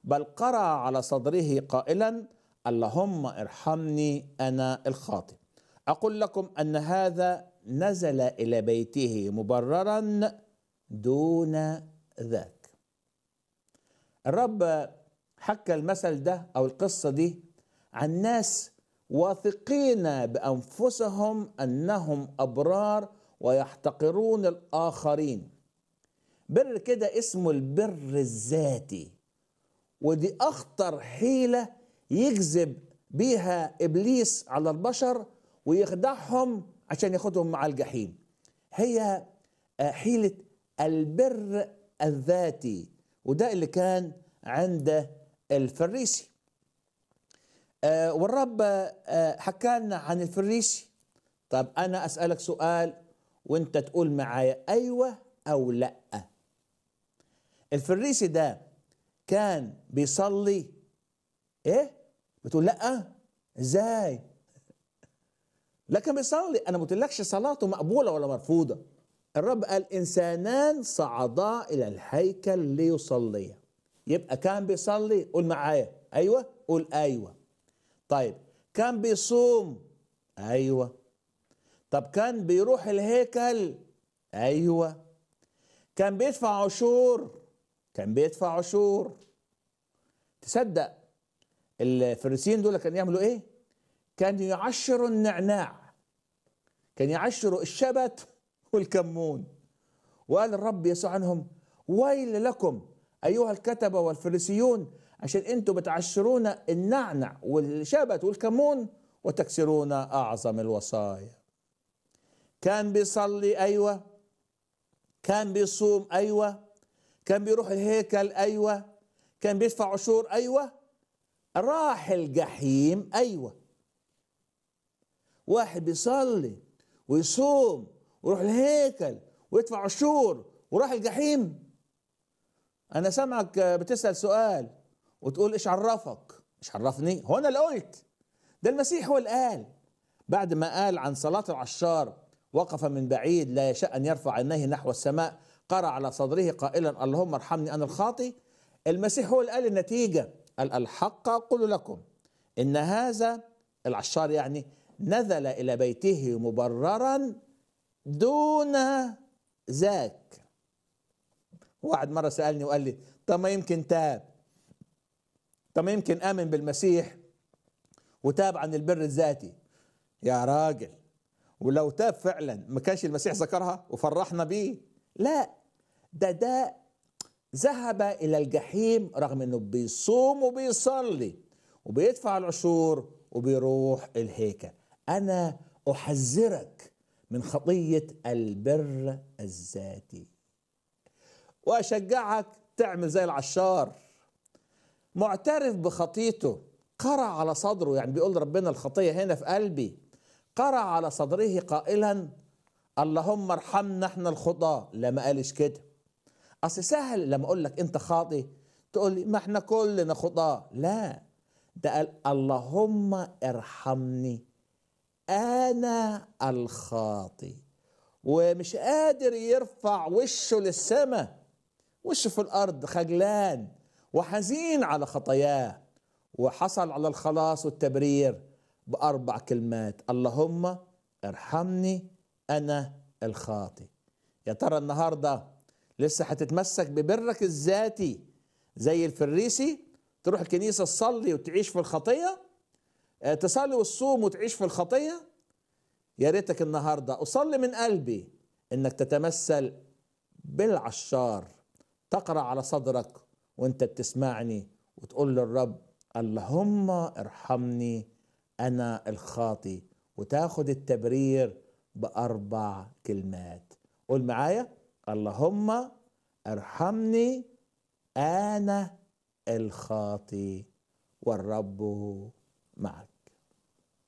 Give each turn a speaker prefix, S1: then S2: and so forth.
S1: بل قرع على صدره قائلا اللهم ارحمني انا الخاطئ اقول لكم ان هذا نزل الى بيته مبررا دون ذاك الرب حكى المثل ده او القصه دي عن ناس واثقين بانفسهم انهم ابرار ويحتقرون الاخرين بر كده اسمه البر الذاتي ودي اخطر حيله يجذب بيها ابليس على البشر ويخدعهم عشان ياخدهم مع الجحيم هي حيله البر الذاتي وده اللي كان عند الفريسي والرب حكى لنا عن الفريسي طب انا اسالك سؤال وانت تقول معايا ايوه او لا الفريسي ده كان بيصلي ايه بتقول لا ازاي لا كان بيصلي انا ما قلتلكش صلاته مقبوله ولا مرفوضه الرب قال انسانان صعدا الى الهيكل ليصليا يبقى كان بيصلي قول معايا ايوه قول ايوه طيب كان بيصوم ايوه طب كان بيروح الهيكل ايوه كان بيدفع عشور كان بيدفع عشور تصدق الفريسيين دول كانوا يعملوا ايه كانوا يعشروا النعناع كان يعشروا الشبت والكمون وقال الرب يسوع عنهم ويل لكم ايها الكتبه والفريسيون عشان انتوا بتعشرون النعنع والشبت والكمون وتكسرون اعظم الوصايا كان بيصلي ايوه كان بيصوم ايوه كان بيروح الهيكل ايوه كان بيدفع عشور ايوه راح الجحيم ايوه واحد بيصلي ويصوم ويروح الهيكل ويدفع عشور وراح الجحيم انا سامعك بتسال سؤال وتقول ايش عرفك ايش عرفني هو انا اللي قلت ده المسيح هو اللي قال بعد ما قال عن صلاه العشار وقف من بعيد لا يشاء ان يرفع عينيه نحو السماء قرأ على صدره قائلا اللهم ارحمني انا الخاطي المسيح هو اللي قال النتيجه قال الحق اقول لكم ان هذا العشار يعني نزل الى بيته مبررا دون ذاك واحد مره سالني وقال لي طب ما يمكن تاب طب ما يمكن امن بالمسيح وتاب عن البر الذاتي يا راجل ولو تاب فعلا ما كانش المسيح ذكرها وفرحنا بيه لا ده ده ذهب الى الجحيم رغم انه بيصوم وبيصلي وبيدفع العشور وبيروح الهيكل انا احذرك من خطيه البر الذاتي واشجعك تعمل زي العشار معترف بخطيته قرع على صدره يعني بيقول ربنا الخطيه هنا في قلبي قرع على صدره قائلا اللهم ارحمنا احنا الخطاه لا ما قالش كده اصل سهل لما اقول لك انت خاطي تقول لي ما احنا كلنا خطاه لا ده قال اللهم ارحمني انا الخاطي ومش قادر يرفع وشه للسماء وشه في الارض خجلان وحزين على خطاياه وحصل على الخلاص والتبرير باربع كلمات اللهم ارحمني انا الخاطي يا ترى النهارده لسه هتتمسك ببرك الذاتي زي الفريسي تروح الكنيسه تصلي وتعيش في الخطيه تصلي وتصوم وتعيش في الخطيه يا ريتك النهارده اصلي من قلبي انك تتمثل بالعشار تقرا على صدرك وانت بتسمعني وتقول للرب اللهم ارحمني انا الخاطي وتاخد التبرير باربع كلمات قول معايا اللهم ارحمني انا الخاطي والرب معك